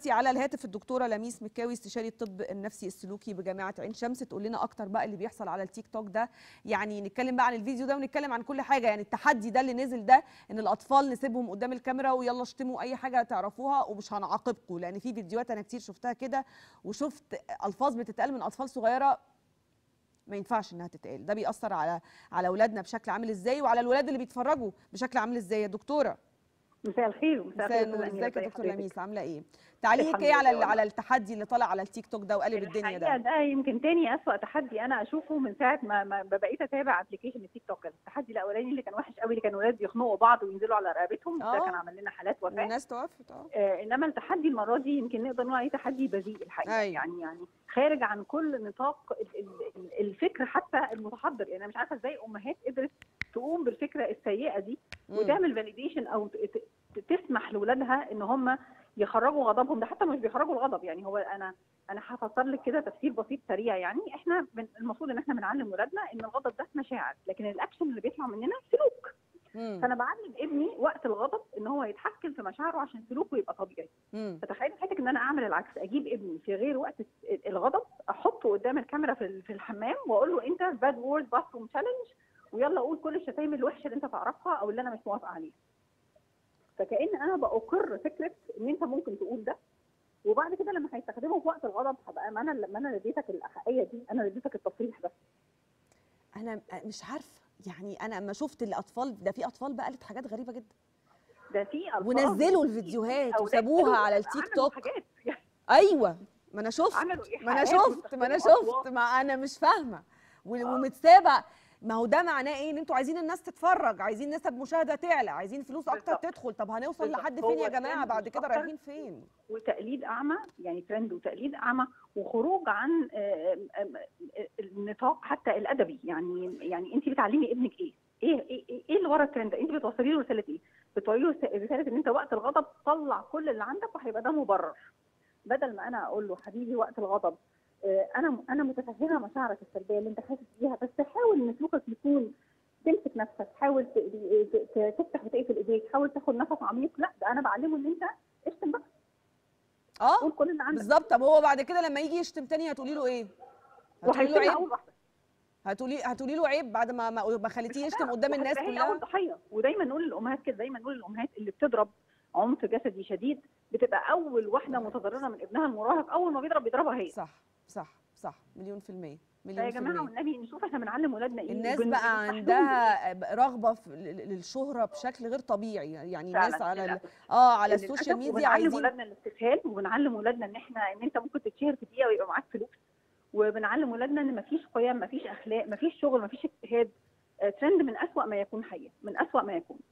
على الهاتف الدكتوره لميس مكاوي استشاري الطب النفسي السلوكي بجامعه عين شمس تقول لنا اكتر بقى اللي بيحصل على التيك توك ده يعني نتكلم بقى عن الفيديو ده ونتكلم عن كل حاجه يعني التحدي ده اللي نزل ده ان الاطفال نسيبهم قدام الكاميرا ويلا اشتموا اي حاجه تعرفوها ومش هنعاقبكم لان في فيديوهات انا كتير شفتها كده وشفت الفاظ بتتقال من اطفال صغيره ما ينفعش انها تتقال ده بيأثر على على اولادنا بشكل عامل ازاي وعلى الولاد اللي بيتفرجوا بشكل عامل ازاي يا دكتوره مساء الخير مساء الخير النور أستاذ أميرة. ازيك يا ازي دكتور حضرتك؟ لميس عامله ايه تعليقك الحمد ايه على لله ال- على والله. التحدي اللي طالع على التيك توك ده وقلب الدنيا الحقيقة ده ده يمكن تاني أسوأ تحدي أنا أشوفه من ساعة ما, ما بقيت أتابع أبلكيشن التيك توك التحدي الأولاني اللي كان وحش قوي اللي كان ولاد يخنقوا بعض وينزلوا على رقبتهم ده آه. كان عمل لنا حالات وفاة والناس توقفت اه آه إنما التحدي المرة دي يمكن نقدر نقول عليه تحدي بذيء الحقيقة أيوة. يعني يعني خارج عن كل نطاق ال- ال- ال- الفكر حتى المتحضر يعني أنا مش عارفة إزاي أمهات قدرت تقوم بالفكرة السيئة دي مم. وتعمل فاليديشن او ت- ت- تسمح لاولادها ان هم يخرجوا غضبهم ده حتى مش بيخرجوا الغضب يعني هو انا انا هفسر لك كده تفسير بسيط سريع يعني احنا بن- المفروض ان احنا بنعلم ولادنا ان الغضب ده مشاعر لكن الاكشن اللي بيطلع مننا سلوك مم. فانا بعلم ابني وقت الغضب ان هو يتحكم في مشاعره عشان سلوكه يبقى طبيعي مم. فتخيل حضرتك ان انا اعمل العكس اجيب ابني في غير وقت ال- الغضب احطه قدام الكاميرا في ال- في الحمام واقول له انت باد وورد باثروم تشالنج ويلا قول كل الشتايم الوحشه اللي انت تعرفها او اللي انا مش موافقه عليها فكأن انا بأقر فكره ان انت ممكن تقول ده وبعد كده لما هيستخدمه في وقت الغضب هبقى ما انا لما انا اديتك الاحقيه دي انا اديتك التصريح بس انا مش عارفه يعني انا اما شفت الاطفال ده في اطفال بقى قالت حاجات غريبه جدا ده في ألفاظ ونزلوا وفي الفيديوهات أولاد وسابوها عملوا- على التيك عملوا توك حاجات يعني ايوه ما انا شفت عملوا ما انا إيحاءات شفت ما انا واستخدموا شفت أصوات. ما انا مش فاهمه و- آه. ومتسابه ما هو ده معناه ايه ان انتوا عايزين الناس تتفرج عايزين نسب مشاهده تعلى عايزين فلوس اكتر بالظبط. تدخل طب هنوصل بالظبط. لحد هو فين يا جماعه الترند بعد مش كده أكتر. رايحين فين وتقليد اعمى يعني ترند وتقليد اعمى وخروج عن آم، آم، النطاق حتى الادبي يعني يعني انت بتعلمي ابنك ايه؟ ايه ايه ايه إيه اللي ورا الترند ده؟ انت بتوصلي له رساله ايه؟ بتوصلي له رساله ان انت وقت الغضب طلع كل اللي عندك وهيبقى ده مبرر بدل ما انا اقول له حبيبي وقت الغضب آه، انا انا متفهمه مشاعرك السلبيه اللي انت حاسس بيها بس حاول ان سلوكك يكون تمسك نفسك حاول ت- ت- ت- تفتح وتقفل ايديك حاول تاخد نفس عميق لا ده انا بعلمه ان انت اشتم بقى اه قول كل اللي عندك بالظبط طب هو بعد كده لما يجي يشتم تاني هتقولي له ايه هتقولي له وهيسيبها عيب اول واحده هتقولي هتقولي له عيب بعد ما ما ما خليتيه يشتم قدام الناس وهتبقى هي كلها اول ضحيه ودايما نقول للامهات كده دايما نقول للامهات اللي بتضرب عنف جسدي شديد بتبقى اول واحده متضرره من ابنها المراهق اول ما بيضرب بيضربها هي صح صح صح مليون في المية فيا مليون في جماعه المية والنبي نشوف احنا بنعلم ولادنا ايه الناس وبن- بقى بنفتح لهم عندها رغبة في ل- للشهرة بشكل غير طبيعي يعني فعلاً، الناس على ال- للأسف. اه على للأسف، السوشيال ميديا وبنعلم عايزين ولادنا الاستسهال وبنعلم ولادنا ان احنا ان انت ممكن تتشهر في دقيقه ويبقى معاك فلوس وبنعلم ولادنا ان مفيش قيم مفيش اخلاق مفيش شغل مفيش اجتهاد آه، ترند من اسوأ ما يكون حقيقه من اسوأ ما يكون